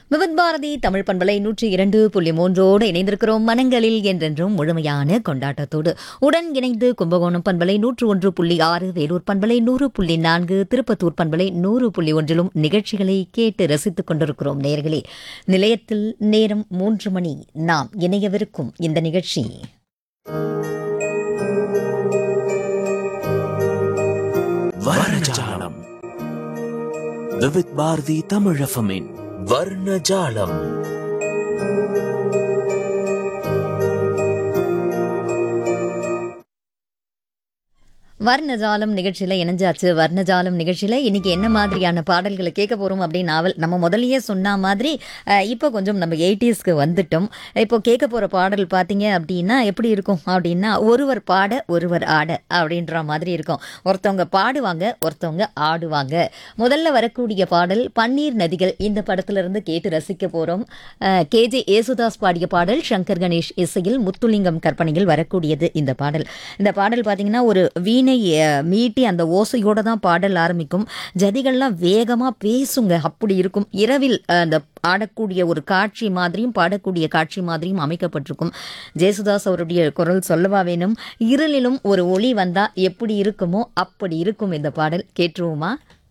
விவித் பாரதி தமிழ் பண்பலை நூற்றி இரண்டு புள்ளி மூன்றோடு இணைந்திருக்கிறோம் மனங்களில் என்றென்றும் முழுமையான கொண்டாட்டத்தோடு உடன் இணைந்து கும்பகோணம் பண்பலை நூற்று ஒன்று புள்ளி ஆறு வேலூர் பண்பலை நூறு புள்ளி நான்கு திருப்பத்தூர் பண்பலை நூறு புள்ளி ஒன்றிலும் நிகழ்ச்சிகளை கேட்டு ரசித்துக் கொண்டிருக்கிறோம் நேர்களே நிலையத்தில் நேரம் மூன்று மணி நாம் இணையவிருக்கும் இந்த நிகழ்ச்சி வர்ணஜாலம் விவித் பாரதி தமிழஃபமின் வர்ணஜாலம் வர்ணஜாலம் நிகழ்ச்சியில் இணைஞ்சாச்சு வர்ணஜாலம் நிகழ்ச்சியில் இன்னைக்கு என்ன மாதிரியான பாடல்களை கேட்க போகிறோம் அப்படின்னு நாவல் நம்ம முதல்லயே சொன்ன மாதிரி அஹ், இப்போ கொஞ்சம் நம்ம எயிட்டிஸ்க்கு வந்துட்டோம் இப்போ கேட்க போகிற பாடல் பார்த்தீங்க அப்படின்னா எப்படி இருக்கும் அப்படின்னா ஒருவர் பாட ஒருவர் ஆட அப்படின்ற மாதிரி இருக்கும் ஒருத்தவங்க பாடுவாங்க ஒருத்தவங்க ஆடுவாங்க முதல்ல வரக்கூடிய பாடல் பன்னீர் நதிகள் இந்த படத்திலிருந்து கேட்டு ரசிக்க போகிறோம் கேஜே ஏசுதாஸ் பாடிய பாடல் சங்கர் கணேஷ் இசையில் முத்துலிங்கம் கற்பனையில் வரக்கூடியது இந்த பாடல் இந்த பாடல் பார்த்தீங்கன்னா ஒரு வீணை அஹ், மீட்டி அந்த ஓசையோட தான் பாடல் ஆரம்பிக்கும் ஜதிகள்லாம் வேகமாக பேசுங்க அப்படி இருக்கும் இரவில் அஹ், அந்த ஆடக்கூடிய ஒரு காட்சி மாதிரியும் பாடக்கூடிய காட்சி மாதிரியும் அமைக்கப்பட்டிருக்கும் ஜேசுதாஸ் அவருடைய குரல் சொல்லவா வேணும் இருளிலும் ஒரு ஒளி வந்தா எப்படி இருக்குமோ அப்படி இருக்கும் இந்த பாடல் கேட்டுருவோமா